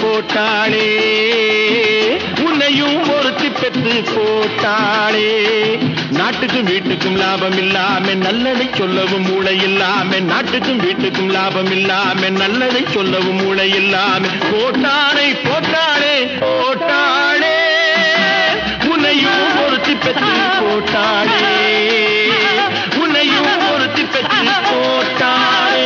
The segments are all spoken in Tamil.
போட்டாளே உன்னையும் ஒருத்தி பெத்து போட்டாளே நாட்டுக்கும் வீட்டுக்கும் லாபம் இல்லாம நல்லதை சொல்லவும் மூளை இல்லாம நாட்டுக்கும் வீட்டுக்கும் லாபம் இல்லாம நல்லதை சொல்லவும் மூளை இல்லாம போட்டாளே போட்டாளே போட்டாளே உன்னையும் ஒருத்தி பெத்து போட்டாளே உன்னையும் ஒருத்தி பெத்து போட்டாளே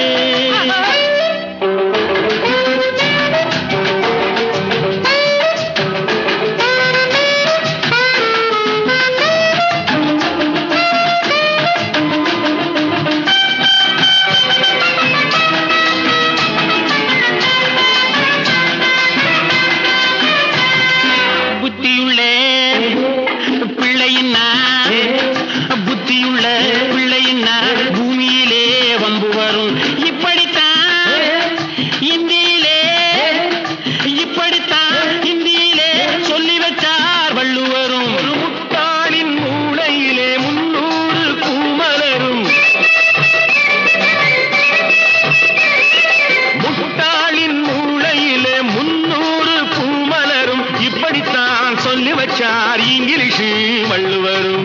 புத்தியுள்ள பிள்ளையின்னா புத்தியுள்ள பிள்ளையின்னா பூமியிலே வம்பு வரும் இப்படித்தான் இந்தியிலே இப்படித்தான் இந்தியிலே சொல்லி வச்சார் வள்ளுவரும் ஒரு முட்டாளின் மூளையிலே முன்னூறு பூமலரும் முட்டாளின் மூளையிலே முன்னூறு பூமலரும் இப்படித்தான் சொல்லி வச்சார் இங்கிலீஷு வள்ளுவரும்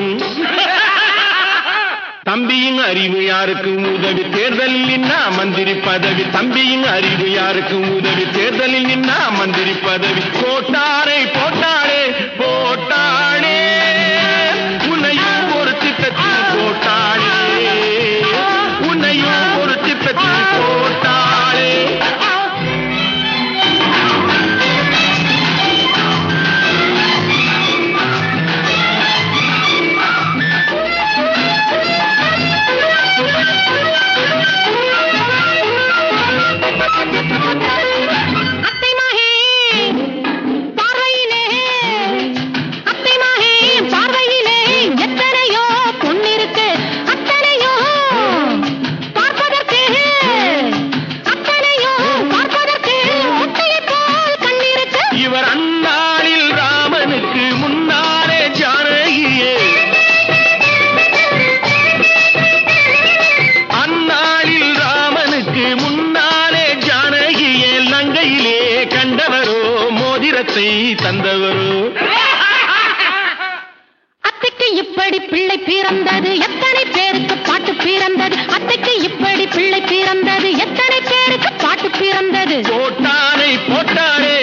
தம்பியின் அறிவு யாருக்கும் உதவி தேர்தலில் நின்னா மந்திரி பதவி தம்பியின் அறிவு யாருக்கும் உதவி தேர்தலில் நின்னா மந்திரி பதவி போட்டாரே போட்டாரே போட்டாளே உன்னையும் ஒரு திட்டத்தில் போட்டாளே உன்னையும் ஒரு திட்டத்தில் போட்டாளே அத்தை மகே பார்வையிலே அத்தை மகே பார்வையிலே எத்தனையோ பொன்னிருக்கு அத்தனையோ பார்ப்பதற்கு அத்தனையோ பார்ப்பதற்கு ஒத்தையைப் போல் கண்ணிருக்கு இவர் அந்நாளில் ராமனுக்கு முன்னாலே ஜானகியே அந்நாளில் ராமனுக்கு முன்னாலே ஜானகியே லங்கையிலே கண்டவரோ மோதிரத்தை தந்தவரோ அத்தைக்கு இப்படி பிள்ளை பிறந்தது எத்தனை பேருக்கு பாட்டு பிறந்தது அத்தைக்கு இப்படி பிள்ளை பிறந்தது எத்தனை பேருக்கு பாட்டு பிறந்தது போட்டானே போட்டானே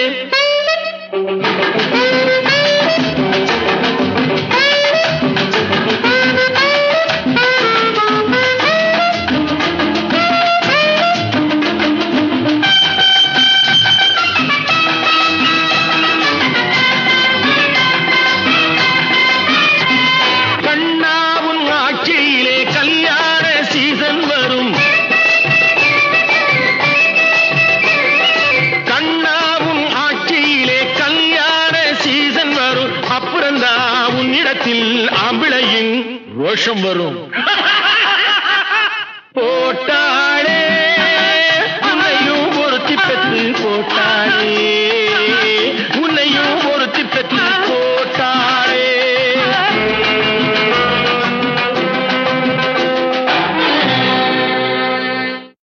கண்ணாவும் ஆட்சியிலே கல்யாண சீசன் வரும் கண்ணாவும் ஆட்சியிலே கல்யாண சீசன் வரும் அப்புறம்தான் உன்னிடத்தில் ஆம்பிளையின் ரோஷம் வரும்